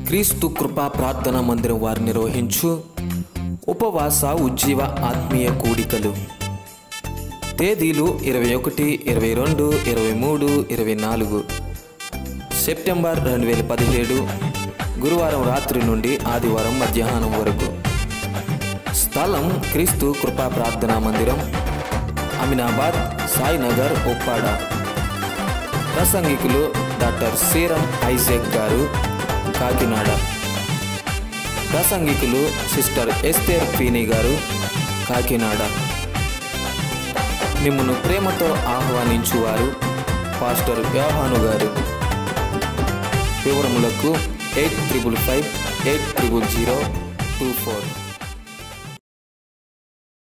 క్రీస్తు కృపా ప్రార్థనా మందిరం వారు నిర్వహించు ఉపవాస ఉజ్జీవ ఆత్మీయ కూడికలు తేదీలు ఇరవై ఒకటి ఇరవై రెండు ఇరవై మూడు ఇరవై నాలుగు సెప్టెంబర్ రెండు వేల పదిహేడు గురువారం రాత్రి నుండి ఆదివారం మధ్యాహ్నం వరకు స్థలం క్రీస్తు కృపా ప్రార్థనా మందిరం అమినాబాద్ సాయినగర్ ఉప్పాడ ప్రసంగికులు డాక్టర్ సీరం ఐజెక్ గారు కాకినాడ ప్రసంగికులు సిస్టర్ ఎస్తేర్ పీని గారు కాకినాడ మిమ్మల్ని ప్రేమతో ఆహ్వానించువారు పాస్టర్ వ్యాహాను గారు వివరములకు eight triple five eight triple zero two four